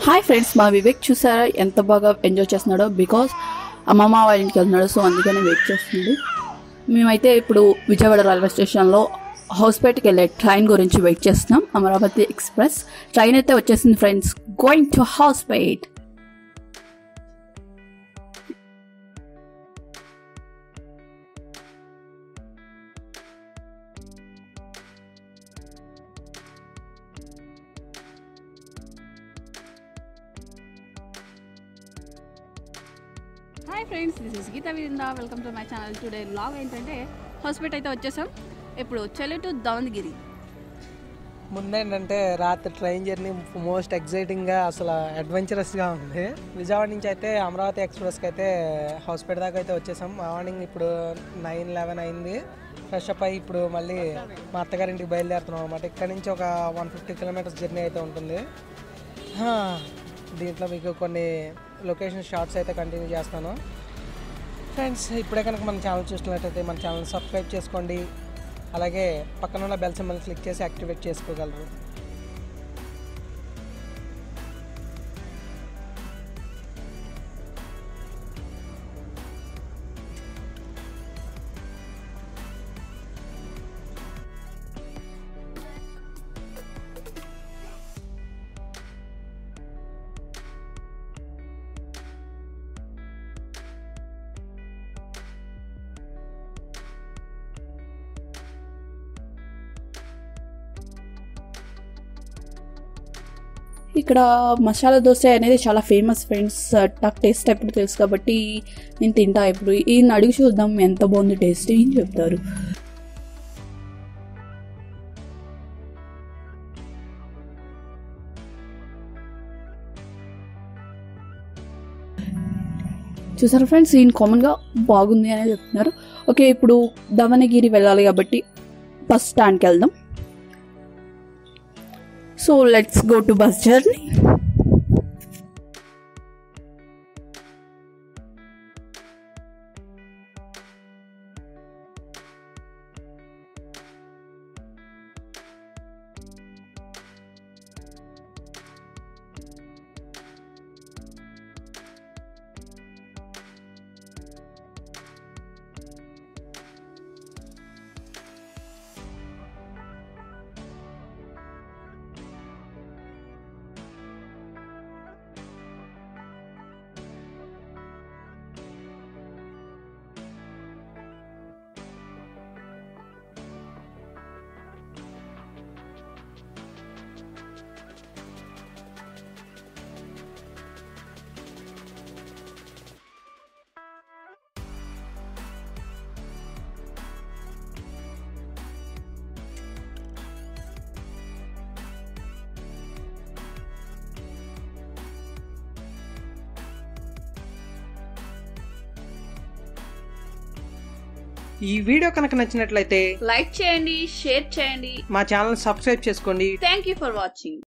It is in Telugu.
హాయ్ ఫ్రెండ్స్ మా వివేక్ చూసారా ఎంత బాగా ఎంజాయ్ చేస్తున్నాడో బికాస్ అమ్మమ్మ వాళ్ళ ఇంటికి వెళ్తున్నాడు సో అందుకనే వెయిట్ చేస్తున్నాడు మేమైతే ఇప్పుడు విజయవాడ రైల్వే స్టేషన్లో హౌస్పేట్కి వెళ్ళే ట్రైన్ గురించి వెయిట్ చేస్తున్నాం అమరావతి ఎక్స్ప్రెస్ ట్రైన్ అయితే వచ్చేసింది friends going to Hospet hi friends this is Geetha Virinda welcome to my channel today vlog ఏంటంటే హాస్పిటల్ అయితే వచ్చేసాం ఇప్పుడు చెల్లి టు దావణగిరి ముందేంటంటే రాత్రి ట్రైన్ జర్నీ మోస్ట్ ఎగ్జైటింగ్గా అసలు అడ్వెంచరస్గా ఉంది విజయవాడ నుంచి అయితే అమరావతి ఎక్స్ప్రెస్కి అయితే హాస్పిటల్ దాకా అయితే వచ్చేసాం మార్నింగ్ ఇప్పుడు నైన్ లెవెన్ అయింది ఫ్రెష్ అప్ అయ్యి ఇప్పుడు మళ్ళీ మా అత్తగారింటికి బయలుదేరుతున్నాం అనమాట ఇక్కడ నుంచి ఒక వన్ ఫిఫ్టీ కిలోమీటర్స్ జర్నీ అయితే ఉంటుంది హా, దీంట్లో మీకు కొన్ని లొకేషన్ షార్ట్స్ అయితే కంటిన్యూ చేస్తాను ఫ్రెండ్స్ ఇప్పుడే కనుక మన ఛానల్ చూసినట్లయితే మన ఛానల్ సబ్స్క్రైబ్ చేసుకోండి అలాగే పక్కన ఉన్న బెల్ సింబల్ క్లిక్ చేసి యాక్టివేట్ చేసుకోగలరు ఇక్కడ మసాలా దోశ అనేది చాలా ఫేమస్ ఫ్రెండ్స్ నాకు టేస్ట్ ఎప్పుడు తెలుసు కాబట్టి నేను తింటా ఇప్పుడు ఈయన అడిగి చూద్దాం ఎంత బాగుంది టేస్ట్ ఏం చెప్తారు చూసారా ఫ్రెండ్స్ ఈయన కామన్గా బాగుంది అనే చెప్తున్నారు ఓకే ఇప్పుడు దవనగిరి వెళ్ళాలి కాబట్టి బస్ స్టాండ్కి వెళ్దాం so let's go to bus journey ఈ వీడియో కనుక నచ్చినట్లయితే లైక్ చేయండి షేర్ చేయండి మా ఛానల్ సబ్స్క్రైబ్ చేసుకోండి థ్యాంక్ యూ ఫర్ వాచింగ్